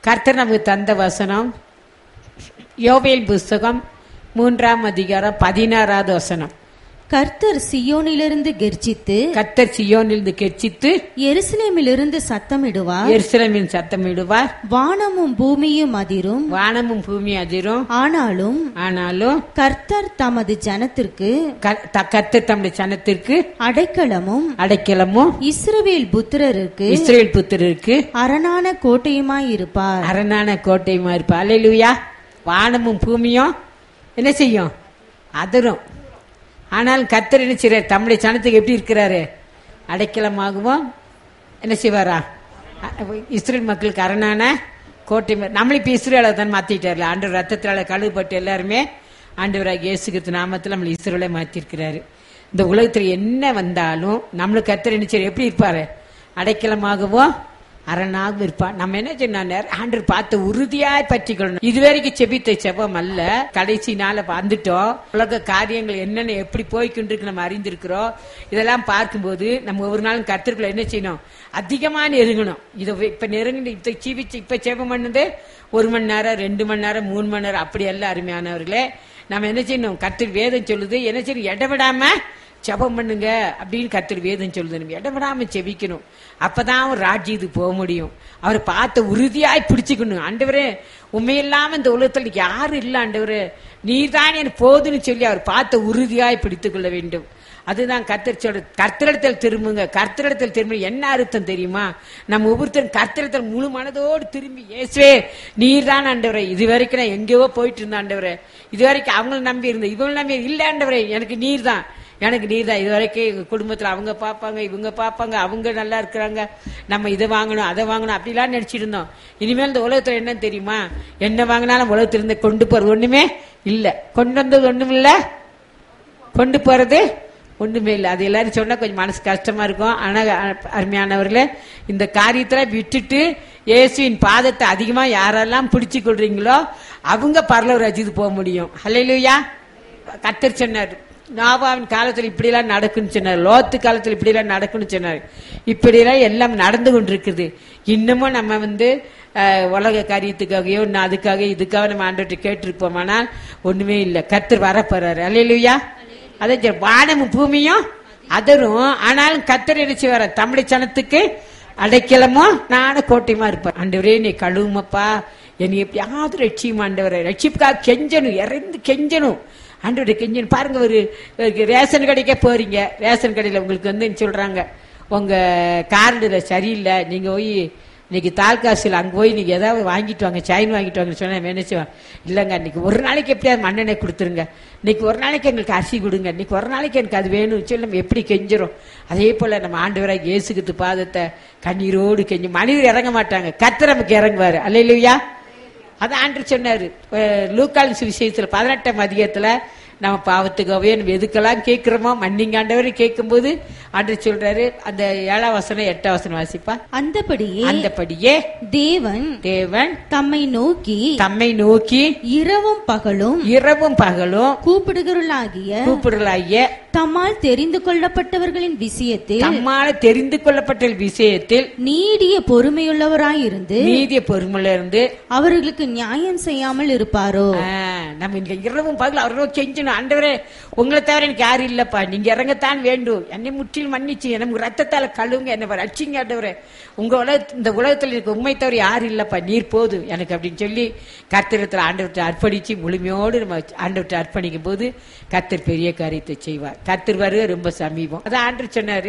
கர்த்தர் நமக்கு தந்த வசனம் யோவேல் புஸ்தகம் மூன்றாம் அதிகாரம் பதினாறாவது வசனம் கர்த்தர் சியோனிலிருந்து கெர்ச்சித்து கர்த்தர் சியோனிலிருந்து கெர்ச்சித்து எருசலேமிலிருந்து சத்தமிடுவார் எருசலேமின் சத்தமிடுவார் வானமும் பூமியும் அதிரும் வானமும் பூமி அதிரும் ஆனாலும் ஆனாலும் கர்த்தர் தமது ஜனத்திற்கு க- த- கர்த்தர் தம்முடைய சனத்திற்கு அடைக்கலமும் அடைக்கலமும் இஸ்ரவேல் புத்திரருக்கு இஸ்ரேல் புத்திரருக்கு அரணான கோட்டையுமாயிருப்பார் அரணான கோட்டையுமா இருப்பா அல்லேலூயா வானமும் பூமியும் என்ன செய்யும் அதிரும் ஆனால் கர்த்தர் என்ன செய்றார் தம்முடைய சனத்துக்கு எப்படி இருக்கிறாரு அடைக்கலமாகவும் என்ன செய்வாரா அ- இஸ்ரேல் மக்களுக்கு அரணான கோட்டை மா- நம்மள இப்ப இஸ்ரேலை தான் மாத்திட்டார்ல ஆண்டு ரத்தத்தால கழுவுப்பட்டு எல்லாருமே ஆண்டவராக இயேசு கிறிஸ்து நாமத்தில் நம்மளை இஸ்ரேலை மாத்திருக்கிறாரு இந்த உலகத்துல என்ன வந்தாலும் நம்மளுக்கு கர்த்தர் என்ன செய்றார் எப்படி இருப்பாரு அடைக்கலமாகவும் அரணாக இருப்பான் நம்ம என்ன சொன்னார் ஆண்டர் பார்த்து உறுதியாய் பற்றிக்கொள்ளணும் இதுவரைக்கும் செபித்த செபம் அல்ல கடைசி நாள வந்துட்டோம் உலக காரியங்கள் என்னென்ன எப்படி போய்கொண்டிருக்கு நம்ம அறிந்திருக்கிறோம் இதெல்லாம் பார்க்கும்போது நம்ம ஒரு நாளும் கத்திற்குள்ள என்ன செய்யணும் அதிகமா நெருங்கணும் இதை இப்ப நெருங்கி இப்ப ஜீவிச்சு இப்ப செபம் பண்ணது ஒரு மணி நேரம் ரெண்டு மணி நேரம் மூணு மணி நேரம் அப்படி எல்லாம் அருமையானவர்களே நம்ம என்ன செய்யணும் கத்திர வேதம் சொல்லுது என்ன செய்யணும் இடவிடாம ஜெபம் பண்ணுங்க அப்படின்னு கர்த்தர் வேதம் சொல்லுது நம்ம இடவிடாம செபிக்கணும் அப்பதான் அவர் ராஜ்யத்துக்கு போக முடியும் அவரை பார்த்து உறுதியாய் பிடிச்சுக்கணும் ஆண்டவரே உண்மையில்லாம இந்த உலகத்தில் யாரும் இல்லை ஆண்டவரே நீர்தான் எனக்கு போதுன்னு சொல்லி அவர் பார்த்து உறுதியாய் பிடித்துக் கொள்ள வேண்டும் அதுதான் கர்த்தர் சொல்ற கர்த்தரிடத்தில் திரும்புங்க கர்த்தரிடத்தில் திரும்ப என்ன அர்த்தம் தெரியுமா நம்ம ஒவ்வொருத்தரும் கர்த்தரிடத்தில் முழு மனதோடு திரும்பி இயேசுவே நீர் தான் ஆண்டவரே இது வரைக்கும் நான் எங்கேயோ போயிட்டு இருந்த ஆண்டவரே இது வரைக்கும் அவங்கள நம்பி இருந்தேன் இவங்க நம்பி இல்ல ஆண்டவரே எனக்கு நீர் தான் எனக்கு நீர் தான் இது வரைக்கும் எங்க குடும்பத்துல அவங்க பார்ப்பாங்க இவங்க பார்ப்பாங்க அவங்க நல்லா இருக்கிறாங்க நம்ம இதை வாங்கணும் அதை வாங்கணும் அப்படிலாம் நினைச்சிட்டு இருந்தோம் இனிமேல் இந்த உலகத்துல என்ன தெரியுமா என்ன வாங்கினாலும் உலகத்துல இருந்து கொண்டு போறது ஒண்ணுமே இல்ல கொண்டு வந்தது ஒண்ணும் இல்ல கொண்டு போறது ஒண்ணுமே இல்லை அது எல்லாரும் சொன்னா கொஞ்சம் மனசு கஷ்டமா இருக்கும் ஆனா அ- அருமையானவர்களே இந்த காரியத்துல விட்டுட்டு இயேசுவின் பாதத்தை அதிகமா யாரெல்லாம் பிடிச்சு கொள்றீங்களோ அவங்க பரலவர் ராஜ்யத்துக்கு போக முடியும் ஹalleluya கத்தர் சொன்னார் நாவாவின் காலத்துல இப்படியெல்லாம் நடக்குன்னு சொன்னார் லோத்து காலத்துல இப்படியெல்லாம் நடக்குன்னு சொன்னார் இப்படியெல்லாம் எல்லாம் நடந்து கொண்டிருக்குது இன்னமும் நம்ம வந்து அஹ், உலக காரியத்துக்காகவோ இன்னும் அதுக்காக இதுக்காக நம்ம ஆண்டவர்கிட்ட கேட்டிருப்போமானால் ஒண்ணுமே இல்லை கத்தர் வரப்போறாரு அல்லையா அதே சரி, வானமும் பூமியும் அதரும் ஆனாலும் கத்தர் என்ன செய்வார தமிழ் சனத்துக்கு அடைக்கலமோ நானும் கோட்டையுமா இருப்பேன் ஆண்டவரே நீ கழுவுமப்பா என்னை எப்படியாவது ரட்சியும் ஆண்டவரை ரட்சிப்புக்காக கெஞ்சணும் இறந்து கெஞ்சணும் ஆண்டவரை கெஞ்சணும் பாருங்க ஒரு ஒரு ரேஷன் கடைக்கே போறீங்க ரேஷன் கடையில உங்களுக்கு வந்து சொல்றாங்க உங்க கார்டுல சரியில்லை நீங்க போய் இன்னைக்கு தால்காசில் அங்கே போய் நீங்க ஏதாவது வாங்கிட்டு வாங்க சைன் வாங்கிட்டு வாங்கன்னு சொன்னா நினைச்சுவேன் இல்லைங்க இன்னைக்கு ஒரு நாளைக்கு எப்படியாவது மண்ணெண்ணெய் கொடுத்துருங்க இன்னைக்கு ஒரு நாளைக்கு எங்களுக்கு அரிசி கொடுங்க இன்னைக்கு ஒரு நாளைக்கு எனக்கு அது வேணும்னு சொல்லி நம்ம எப்படி கெஞ்சுறோம் அதே போல நம்ம ஆண்டவராக இயேசுக்கு பாதத்தை கண்ணீரோடு கெஞ்சி மனிதர் இறங்க மாட்டாங்க கர்த்தர் நமக்கு இறங்குவாரு அல்லையா அதான் ஆண்டு சொன்னாரு அஹ் லூக்கால் சுவிசேஷத்துல பதினெட்டாம் அதிகத்துல நம்ம பாவத்துக்காகவே நம்ம எதுக்கெல்லாம் கேட்கிறோமோ மன்னிங்க ஆண்டவர் கேட்கும்போது ஆண்டு சொல்றாரு அந்த ஏழாம் வசனம் எட்டாம் வசனம் வாசிப்பா அந்தபடியே அந்தபடியே தேவன் தேவன் தம்மை நோக்கி தம்மை நோக்கி இரவும் பகலும் இரவும் பகலும் கூப்பிடுகிறவர்களாகிய கூப்பிடலாகிய தம்மால் தெரிந்து கொள்ளப்பட்டவர்களின் விஷயத்தில் தம்மால தெரிந்து கொள்ளப்பட்ட விஷயத்தில் நீடிய பொறுமையுள்ளவராயிருந்து நீதிய பொறுமையில இருந்து அவர்களுக்கு நியாயம் செய்யாமல் இருப்பாரோ ஆ, நம்ம இந்த இரவும் பகல் அவரோட கெஞ்சணும் ஆண்டவரே உங்களை தவிர எனக்கு யாரும் இல்லப்பா நீங்க இறங்கத்தான் வேண்டும் என்னை முற்றிலும் மன்னிச்சு எனக்கு ரத்தத்தால கழுவுங்க என்ன ரட்சிங்க ஆண்டவரே உங்க உலக இந்த உலகத்துல எனக்கு உண்மை தவிர யாரும் இல்லப்பா நீர் போதும் எனக்கு அப்படின்னு சொல்லி கர்த்தரத்துல ஆண்டவர்கிட்ட அர்ப்பணிச்சு முழுமையோடு நம்ம ஆண்டவர்கிட்ட அர்ப்பணிக்கும் போது கர்த்தர் பெரிய காரியத்தை செய்வார் கர்த்தர் வருக ரொம்ப சமீபம் அதான் ஆண்டவர் சொன்னாரு